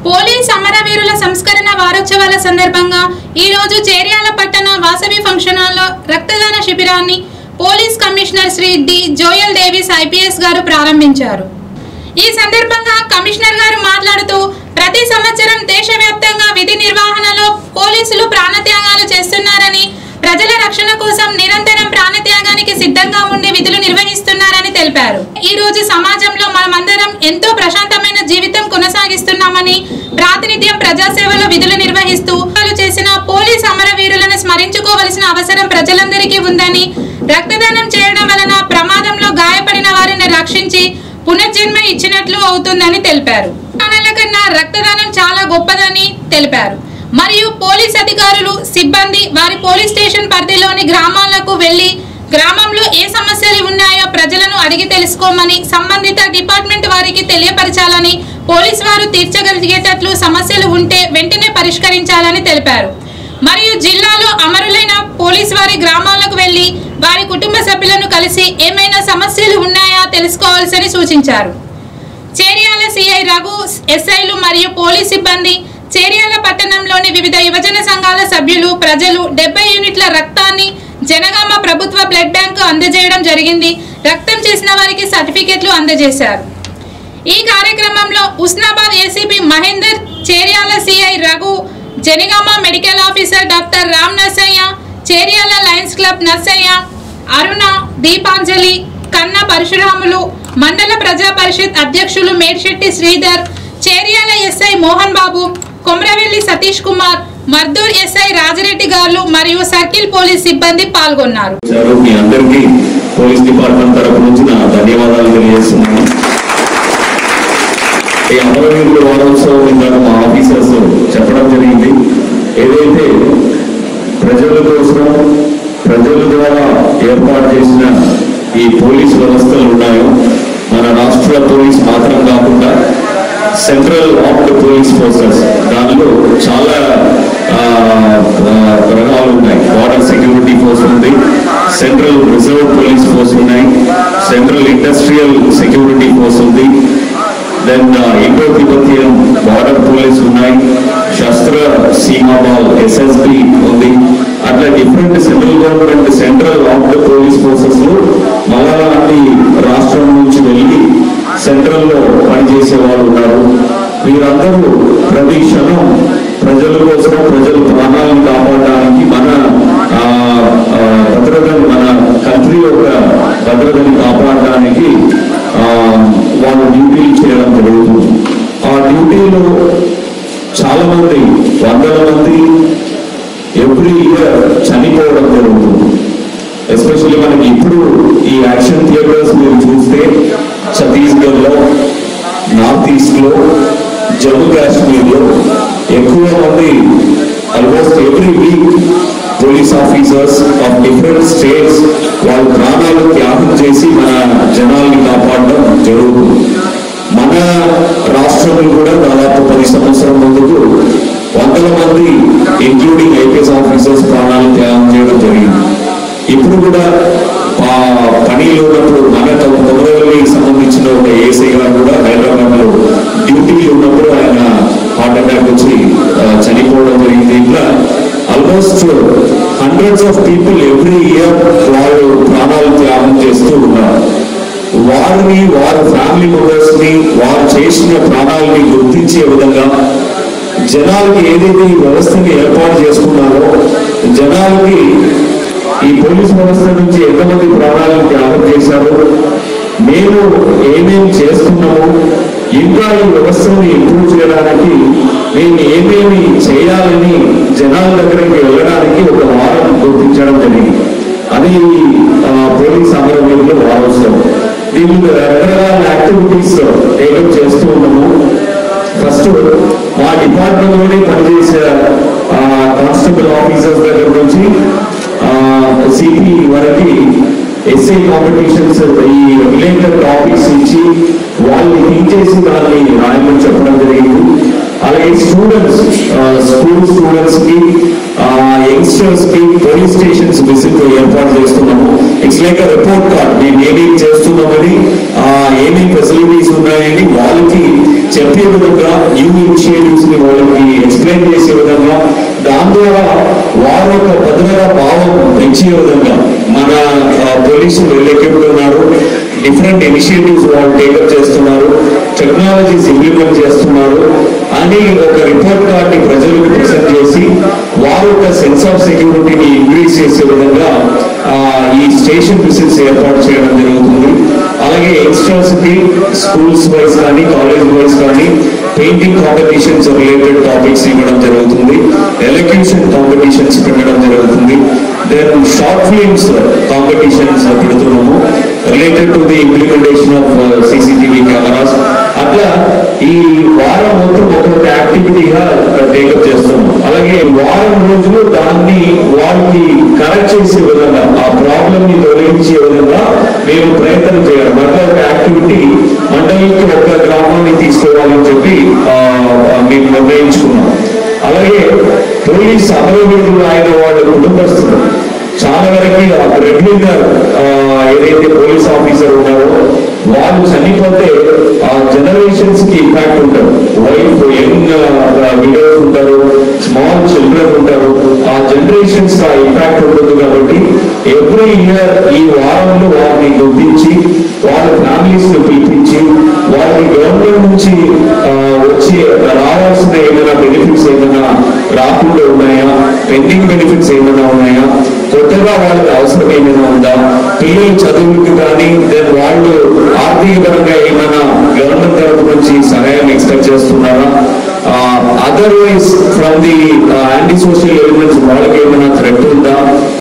police అమరవీరుల సంస్కరణ వారోత్సవాల సందర్భంగా ఈ రోజు చేర్యాల పట్టణ వాసవి ఫంక్షన్ హాల్లో రక్తదాన శిబిరాన్ని police commissioner Shri D Joel Davis IPS గారు ప్రారంభించారు ఈ సందర్భంగా కమిషనర్ గారు మాట్లాడుతూ ప్రతి సంవత్సరం దేశవ్యాప్తంగా విధి నిర్వహణలో పోలీసులు ప్రాణత్యాగాలు చేస్తున్నారని ప్రజల రక్షణ కోసం నిరంతరం ప్రాణత్యాగానికి సిద్ధంగా ఉండి విధులు నిర్వహిస్తున్నారని తెలిపారు ఈ రోజు సమాజంలో మనమందరం ఎంతో ప్రశాంతమైన జీవితం కొనసాగిస్తున్నామని ప్రాతినిధ్యం ప్రజాసేవలో విధులు నిర్వహిస్తూ వాళ్ళు చేసిన పోలీస్ అమరవీరులను స్మరించుకోవలసిన అవసరం ప్రజలందరికీ ఉందని రక్తదానం చేయడం వలన ప్రమాదంలో గాయపడిన వారిని రక్షించి పునర్జన్మ ఇచ్చినట్లు అవుతుందని తెలిపారు ప్రాణాల కన్నా రక్తదానం చాలా గొప్పదని తెలిపారు మరియు పోలీస్ అధికారులు సిబ్బంది వారి పోలీస్ స్టేషన్ పరిధిలోని గ్రామాలకు వెళ్లి గ్రామంలో ఏ సమస్యలు ఉన్నాయో ప్రజలను అడిగి తెలుసుకోమని సంబంధిత డిపార్ట్మెంట్ వారికి తెలియపరచాలని పోలీస్ వారు తీర్చగలిగేటట్లు సమస్యలు ఉంటే వెంటనే పరిష్కరించాలని తెలిపారు మరియు జిల్లాలో అమరులైన పోలీస్ వారి గ్రామాలకు వెళ్లి వారి కుటుంబ సభ్యులను కలిసి ఏమైనా సమస్యలు ఉన్నాయా తెలుసుకోవాల్సని సూచించారు చేర్యాల సిఐ రఘు ఎస్ఐలు మరియు పోలీస్ సిబ్బంది చేర్యాల పట్టణంలోని వివిధ యువజన సంఘాల సభ్యులు ప్రజలు డెబ్బై యూనిట్ల రక్తాన్ని జనగామ ప్రభుత్వ బ్లడ్ బ్యాంకు అందజేయడం జరిగింది రక్తం చేసిన వారికి సర్టిఫికెట్లు అందజేశారు ఈ కార్యక్రమంలో Usnabad ACP Mahender Cheryala CI Raghu Jangaon medical officer doctor Ram Narsaiah Cheryala lions club Narsaiah Aruna Deepanjali Kanna Parasuramulu Mandal Praja Parishad అధ్యక్షులు మేడ్శెట్టి శ్రీధర్ చేర్యాల ఎస్ఐ మోహన్ బాబు కొమరవెల్లి సతీష్ కుమార్ మర్దూర్ ఎస్ఐ రాజిరెడ్డి గారు మరియు సర్కిల్ పోలీస్ సిబ్బంది పాల్గొన్నారు వచ్చారు మీ అందరికీ పోలీస్ డిపార్ట్మెంట్ తరపు నుంచి నా ధన్యవాదాలు తెలియజేస్తున్నాను ఈ అమరవీరుల వారోత్సవం ఇందాక మా ఆఫీసర్స్ చెప్పడం జరిగింది ఏదైతే ప్రజల కోసం ప్రజల ద్వారా ఏర్పాటు చేసిన ఈ పోలీస్ వ్యవస్థలు ఉన్నాయో మన రాష్ట్ర పోలీస్ మాత్రం కాకుండా సెంట్రల్ ఆర్మ్డ్ పోలీస్ ఫోర్సెస్ దానిలో చాలా ఆ, ఆ, రకాలు ఉన్నాయి బార్డర్ సెక్యూరిటీ ఫోర్స్ ఉంది సెంట్రల్ రిజర్వ్ పోలీస్ ఫోర్స్ ఉన్నాయి సెంట్రల్ ఇండస్ట్రియల్ సెక్యూరిటీ ఫోర్స్ ఉంది then Indo Tibetan border police ఉన్నాయి శస్త్ర సీమాబాల్ ఎస్ఎస్బి ఉంది అట్లా different central government central armed police forces లో మళ్ళా లాంటి రాష్ట్రం నుంచి వెళ్ళి సెంట్రల్ లో పనిచేసే వాళ్ళు ఉన్నారు వీరందరూ ప్రతి క్షణం ప్రజల కోసం ప్రజల ప్రాణాలను కాపాడడానికి మన ఆ, ఆ, భద్రతను మన కంట్రీ యొక్క భద్రతని కాపాడడానికి ఆ, వాళ్ళు డ్యూటీలు చేయడం జరుగుతుంది ఆ డ్యూటీలో చాలా మంది వందల మంది ఎవ్రీ ఇయర్ చనిపోవడం జరుగుతుంది ఎస్పెషల్లీ మనకి ఇప్పుడు ఈ యాక్షన్ థియేటర్స్ మీరు చూస్తే ఛత్తీస్గఢ్ లో నార్త్ ఈస్ట్ లో జమ్మూ కాశ్మీర్ లో ఎక్కువ మంది almost every week police officers of different states వాళ్ళ ప్రాణాలు త్యాగం చేసి మన జనాల్ని కాపాడడం జరుగుతుంది మన రాష్ట్రంలో కూడా దాదాపు పది సంవత్సరం ముందుకు వందల మంది ఇంక్లూడింగ్ ఐపీఎస్ ఆఫీసర్స్ ప్రాణాలు త్యాగం చేయడం జరిగింది ఇప్పుడు కూడా ఆ పనిలో ఉన్నప్పుడు మన తొమ్మిదికి సంబంధించిన ఒక ఏసీ గారు కూడా హైదరాబాద్ లో డ్యూటీలో ఉన్నప్పుడు ఆయన హార్ట్ అటాక్ వచ్చి ఆ, చనిపోవడం జరిగింది ఇట్లా almost hundreds of people every year వాళ్ళు ప్రాణాలు త్యాగం చేస్తూ ఉన్నారు వారిని వారి ఫ్యామిలీ మెంబర్స్ ని వారు చేసిన ప్రాణాలని గుర్తించే విధంగా జనాలకి ఏదైతే ఈ వ్యవస్థని ఏర్పాటు చేసుకున్నారో జనాలకి ఈ పోలీస్ వ్యవస్థ నుంచి ఎంతమంది ప్రాణాలను త్యాగం చేశారో మేము ఏమేమి చేస్తున్నాము ఇంకా ఈ వ్యవస్థని ఇంప్రూవ్ చేయడానికి మేము ఏమేమి చేయాలని జనాల దగ్గరికి వెళ్ళడానికి ఒక వారం గుర్తించడం జరిగింది అది ఆ, పోలీస్ అమరవీరులు వారోత్సవం దీనికి రకరకాల యాక్టివిటీస్ టేకప్ చేస్తూ ఉన్నాము ఫస్ట్ మా డిపార్ట్మెంట్ లోనే పనిచేసే కానిస్టేబుల్ ఆఫీసర్స్ దగ్గర నుంచి సిపి వరకు ఎస్ఐ కాంపిటీషన్స్ ఈ రిలేటెడ్ టాపిక్స్ ఇచ్చి వాళ్ళని థింక్ చేసి దాన్ని రాయమని చెప్పడం జరిగింది అలాగే స్టూడెంట్స్ స్కూల్ స్టూడెంట్స్ కి ఆ, యంగ్స్టర్స్ కి పోలీస్ స్టేషన్స్ విజిట్ ఏర్పాటు చేస్తున్నాము ఇట్స్ లైక్ రిపోర్ట్ కార్డ్ మేము ఏమేమి చేస్తున్నామని ఆ, ఏమేమి ఫెసిలిటీస్ ఉన్నాయని వాళ్ళకి చెప్పే విధంగా న్యూ ఇనిషియేటివ్స్ ని వాళ్ళకి ఎక్స్ప్లెయిన్ చేసే విధంగా దాని ద్వారా వారి యొక్క భద్రతా భావం పెంచే విధంగా మన పోలీసులు వెళ్ళెక్కిపోతున్నారు ఉన్నారు డిఫరెంట్ ఇనిషియేటివ్స్ వాళ్ళు టేకప్ చేస్తున్నారు టెక్నాలజీస్ ఇంప్లిమెంట్ చేస్తున్నారు అని ఒక రిపోర్ట్ కార్డ్ ని ప్రజలకు ప్రెసెంట్ చేసి వారి యొక్క సెన్స్ ఆఫ్ సెక్యూరిటీని ఇంక్రీజ్ చేసే విధంగా ఆ, ఈ స్టేషన్ విజిట్స్ ఏర్పాటు చేయడం జరుగుతుంది అలాగే యంగ్స్టర్స్ కి స్కూల్స్ వైజ్ కానీ కాలేజ్ వైజ్ కానీ పెయింటింగ్ కాంపిటీషన్స్ రిలేటెడ్ టాపిక్స్ ఇవ్వడం జరుగుతుంది ఎలక్యూషన్ కాంపిటీషన్స్ పెట్టడం జరుగుతుంది దెన్ షార్ట్ ఫిల్మ్స్ కాంపిటీషన్స్ పెడుతున్నాము related to the implementation of CCTV cameras అట్లా ఈ వారం మొత్తం ఒక్కొక్క యాక్టివిటీగా టేకప్ చేస్తున్నాం అలాగే వారం రోజులు దాన్ని వాళ్ళకి కరెక్ట్ చేసే విధంగా ఆ ప్రాబ్లమ్ ని తొలగించే విధంగా మేము ప్రయత్నం చేయాలి మళ్ళీ ఒక యాక్టివిటీ మండలికి ఒక గ్రామాన్ని తీసుకోవాలని చెప్పి ఆ, ఆ, మేము నిర్ణయించుకున్నాం అలాగే పోలీస్ అమరవీరులు ఆయన వాళ్ళ కుటుంబస్తులు చాలా వరకు రెగ్యులర్ ఏదైతే పోలీస్ ఆఫీసర్ ఉన్నారో వాళ్ళు చనిపోతే ఆ జనరేషన్స్ కి ఇంపాక్ట్ ఉంటారు వైఫ్ యంగ్ విడోస్ ఉంటారు స్మాల్ చిల్డ్రన్ ఉంటారు ఆ జనరేషన్స్ ఆ ఇంపాక్ట్ ఉంటుంది కాబట్టి ఎవ్రీ ఇయర్ ఈ వారంలో వారిని గుర్తించి వాళ్ళ ఫ్యామిలీస్ ని పిలిపించి వాళ్ళకి గవర్నమెంట్ నుంచి ఆ, వచ్చి రావాల్సిన ఏమైనా బెనిఫిట్స్ ఏమైనా రాకుండా ఉన్నాయా పెండింగ్ బెనిఫిట్స్ ఏమైనా ఉన్నాయా కొత్తగా వాళ్ళకి అవసరం ఏమైనా ఉందా పిల్లలు చదువుకి కానీ దెన్ వాళ్ళు ఆర్థిక పరంగా ఏమైనా గవర్నమెంట్ తరపు నుంచి సహాయం ఎక్స్పెక్ట్ చేస్తున్నారా otherwise from the anti social elements వాళ్ళకి ఏమైనా థ్రెట్ ఉందా